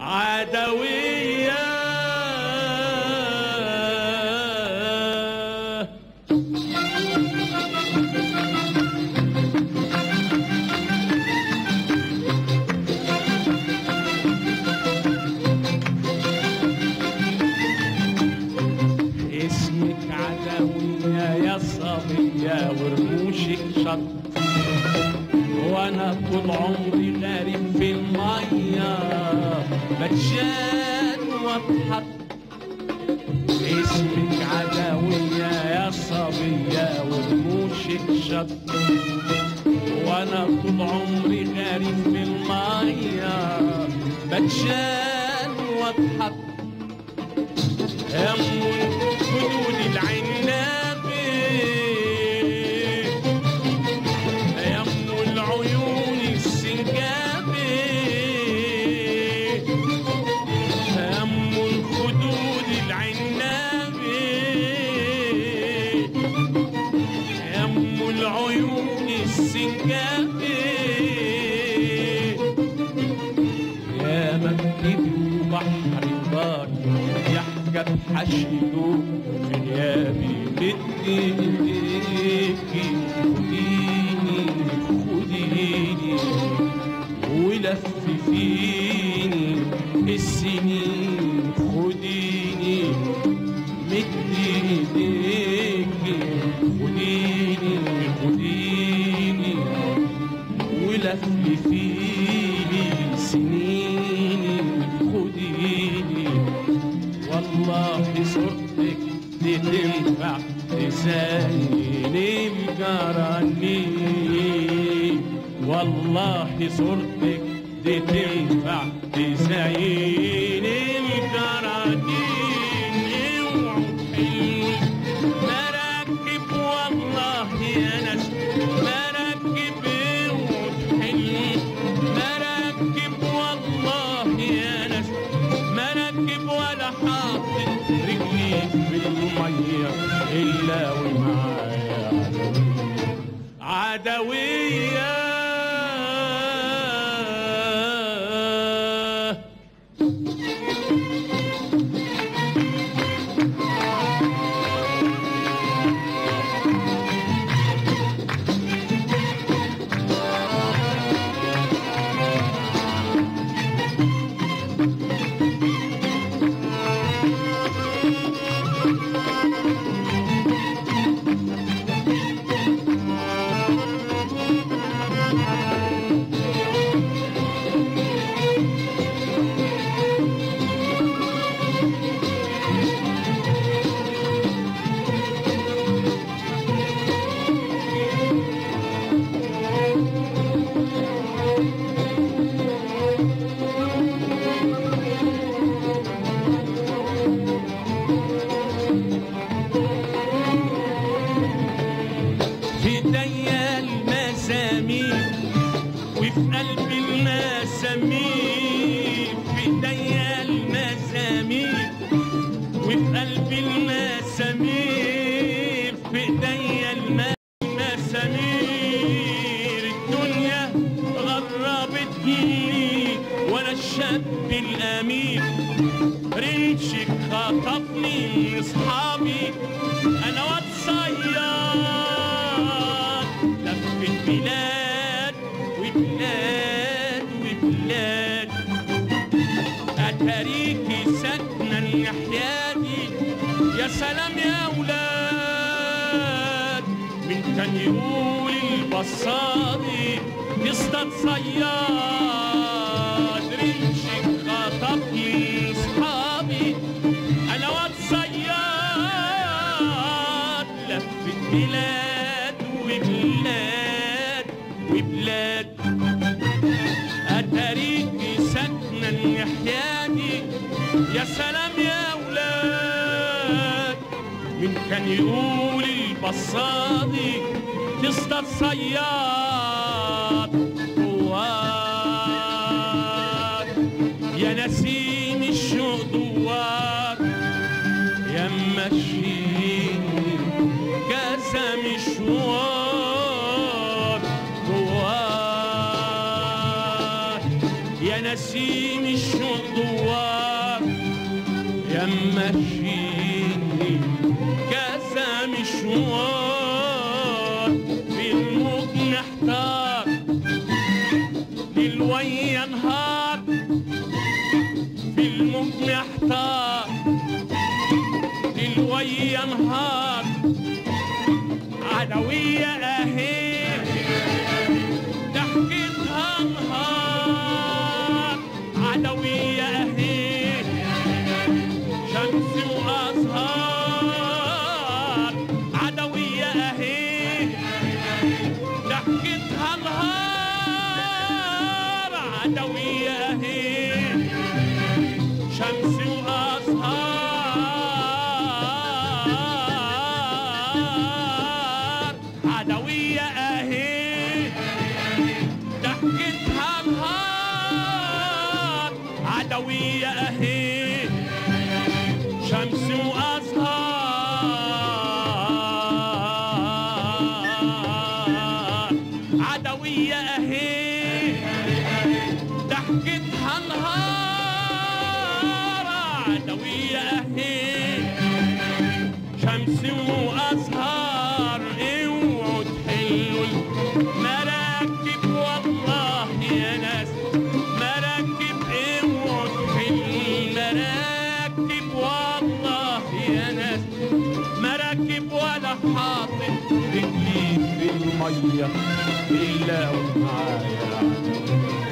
عدوية اسمك عدوية يا صبية ورموشك شط وانا طول عمري غارب في المية بتشان واضحك اسمك عدوية يا صبية ورموشك شط وانا طول عمري غارب في المية بتشان واضحك هم خدود العنابي يم العيون السنجابي هم الخدود العنابي يم العيون السنجابي يا مكتبي وبحر ضاقي يحكى بحشده في غيابي بدي ايديكي خديني خديني ولففيني السنين خديني مدي ايديكي خديني خديني ولفلفيني سنيني خديني والله صورتك دي تنفع تزين الجراني والله صورتك دي تنفع تزين الجراني اوعوا تحلوا مراكب والله يا ناس مراكب وتحل مراكب والله يا ناس مراكب ولا حاطط رجلي في المية إلا ومعايا عدوية عدوية في ايديا المسامير وفي قلبي المسامير في ايديا المسامير وفي قلبي المسامير في ايديا المسامير الدنيا غربتني وانا الشاب الامير رنشك خطفني اصحابي انا واد صياد لفت بلاد وبلاد وبلاد اتاريكي ساكنه النحيادي يا سلام يا ولاد من كان يقول البصادي تصطاد صياد ريشك خطفني اصحابي انا واد صياد لفت بلاد وبلاد وبلاد اتاريكي ساكنه النحيادي يا سلام يا ولاد من كان يقول البصادي تصطاد صياد جواك يا نسيم الشوق جواك يا مشيني كذا مشوار جواك يا نسيم الشوق جواك مشيني كاسة مشوار في الموج محتار للويا نهار في الموج محتار للويا نهار عدوية اهي ضحكتها نهار عدوية اهي شمس وازهار عدوية اهي ضحكتها نهار عدوية اهي شمس وازهار عدوية اهي ضحكتها نهار عدوية اهي شمس وازهار عدوية اهي ضحكتها نهار عدوية اهي شمس وازهار اوعوا تحلوا المراكب والله يا ناس مراكب اوعوا تحلوا المراكب والله يا ناس مراكب ولا حاطط رجلي في الميه الا ومعايا